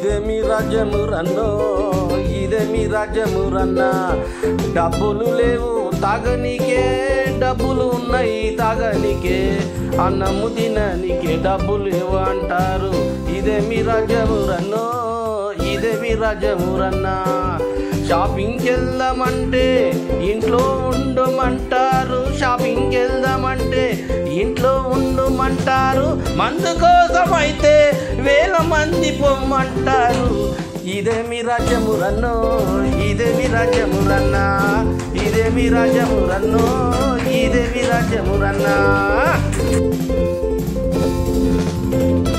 ఇదేమి రాజ్యము రన్నో ఇదేమి రాజ్యము రన్నా డబ్బులు లేవు తాగనీకే డబ్బులు ఉన్నాయి తాగనీకే అన్నము తిననీకే డబ్బులు లేవు అంటారు ఇదేమి రాజ్యము రన్నో ఇదేమి రాజ్యము రన్నా షాపింగ్కి వెళ్దామంటే ఇంట్లో ఉండమంటారు షాపింగ్కి వెళ్దామంటే ఇంట్లో ఉండమంటారు మందు కోసం అయితే వేల మంది పొమ్మంటారు ఇదేమి రాజ్యము రన్నో ఇదేమి రాజ్యము రన్నా ఇదేమి రాజ్యము రన్నో ఇదేమి రాజ్యము రన్నా